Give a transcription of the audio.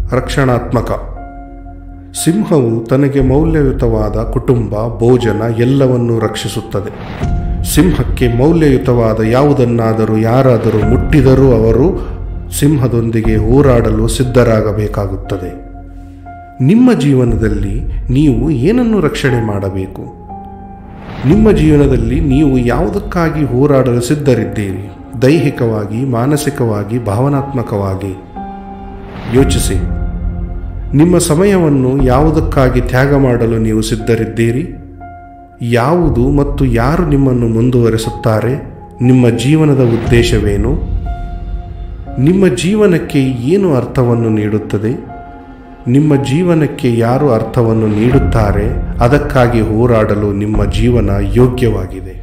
ರಕ್ಷಣಾತ್ಮಕ ಸಿಂಹವು ತನಗೆ ಮೌಲ್ಯಯುತವಾದ ಕುಟುಂಬ ಭೋಜನ ಎಲ್ಲವನ್ನೂ ರಕ್ಷಿಸುತ್ತದೆ ಸಿಂಹಕ್ಕೆ ಮೌಲ್ಯಯುತವಾದ ಯಾವುದನ್ನಾದರೂ ಯಾರಾದರೂ ಮುಟ್ಟಿದರೂ ಅವರು ಸಿಂಹದೊಂದಿಗೆ ಹೋರಾಡಲು ಸಿದ್ಧರಾಗಬೇಕಾಗುತ್ತದೆ ನಿಮ್ಮ ಜೀವನದಲ್ಲಿ ನೀವು ಏನನ್ನು ರಕ್ಷಣೆ ಮಾಡಬೇಕು ನಿಮ್ಮ ಜೀವನದಲ್ಲಿ ನೀವು ಯಾವುದಕ್ಕಾಗಿ ಹೋರಾಡಲು ಸಿದ್ಧರಿದ್ದೀರಿ ದೈಹಿಕವಾಗಿ ಮಾನಸಿಕವಾಗಿ ಭಾವನಾತ್ಮಕವಾಗಿ ಯೋಚಿಸಿ ನಿಮ್ಮ ಸಮಯವನ್ನು ಯಾವುದಕ್ಕಾಗಿ ತ್ಯಾಗ ಮಾಡಲು ನೀವು ಸಿದ್ಧರಿದ್ದೀರಿ ಯಾವುದು ಮತ್ತು ಯಾರು ನಿಮ್ಮನ್ನು ಮುಂದುವರೆಸುತ್ತಾರೆ ನಿಮ್ಮ ಜೀವನದ ಉದ್ದೇಶವೇನು ನಿಮ್ಮ ಜೀವನಕ್ಕೆ ಏನು ಅರ್ಥವನ್ನು ನೀಡುತ್ತದೆ ನಿಮ್ಮ ಜೀವನಕ್ಕೆ ಯಾರು ಅರ್ಥವನ್ನು ನೀಡುತ್ತಾರೆ ಅದಕ್ಕಾಗಿ ಹೋರಾಡಲು ನಿಮ್ಮ ಜೀವನ ಯೋಗ್ಯವಾಗಿದೆ